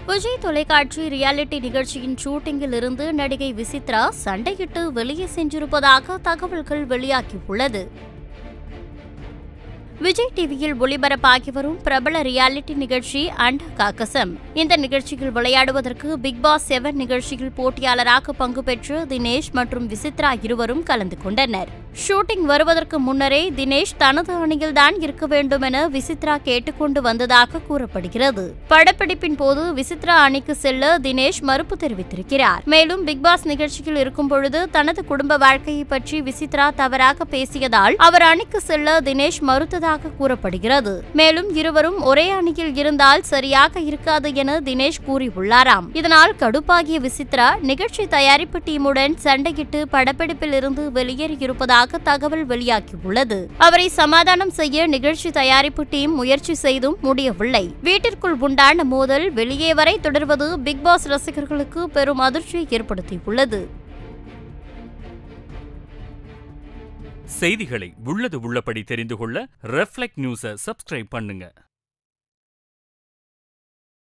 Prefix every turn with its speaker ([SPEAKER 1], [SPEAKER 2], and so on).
[SPEAKER 1] விஜய் தொலைக்காட்சி ரியாலிட்டி நிகழ்ச்சியின் ஷூட்டிங்கில் இருந்து நடிகை விசித்ரா சண்டையிட்டு வெளியே சென்றிருப்பதாக தகவல்கள் வெளியாகியுள்ளது விஜய் டிவியில் ஒளிபரப்பாகி வரும் பிரபல ரியாலிட்டி நிகழ்ச்சி அண்ட் காக்கசம் இந்த நிகழ்ச்சியில் விளையாடுவதற்கு பிக் பாஸ் செவன் நிகழ்ச்சியில் போட்டியாளராக பங்கு பெற்று தினேஷ் மற்றும் விசித்ரா இருவரும் கலந்து கொண்டனர் ஷூட்டிங் வருவதற்கு முன்னரே தினேஷ் தனது அணியில்தான் இருக்க வேண்டும் என விசித்ரா கேட்டுக்கொண்டு வந்ததாக கூறப்படுகிறது படப்பிடிப்பின் போது விசித்ரா அணிக்கு செல்ல தினேஷ் மறுப்பு தெரிவித்திருக்கிறார் மேலும் பிக் பாஸ் நிகழ்ச்சியில் இருக்கும் பொழுது தனது குடும்ப வாழ்க்கையை பற்றி விசித்ரா தவறாக பேசியதால் அவர் அணிக்கு செல்ல தினேஷ் மறுத்ததாக கூறப்படுகிறது மேலும் இருவரும் ஒரே அணியில் இருந்தால் சரியாக இருக்காது என தினேஷ் கூறியுள்ளாராம் இதனால் கடுப்பாகிய விசித்ரா நிகழ்ச்சி தயாரிப்பு டீமுடன் சண்டையிட்டு படப்பிடிப்பில் இருந்து வெளியேறியிருப்பதாக தகவல் வெளியாகியுள்ளது அவரை சமாதானம் செய்ய நிகழ்ச்சி தயாரிப்பு டீம் முயற்சி செய்தும் முடியவில்லை வீட்டிற்குள் உண்டான மோதல் வெளியே வரை தொடர்வது பிக் பாஸ் ரசிகர்களுக்கு பெரும் அதிர்ச்சியை ஏற்படுத்தியுள்ளது
[SPEAKER 2] செய்திகளை உள்ளது உள்ளபடி தெரிந்து கொள்ள ரெஃப்ளெக்ட் நியூஸை சப்ஸ்கிரைப் பண்ணுங்க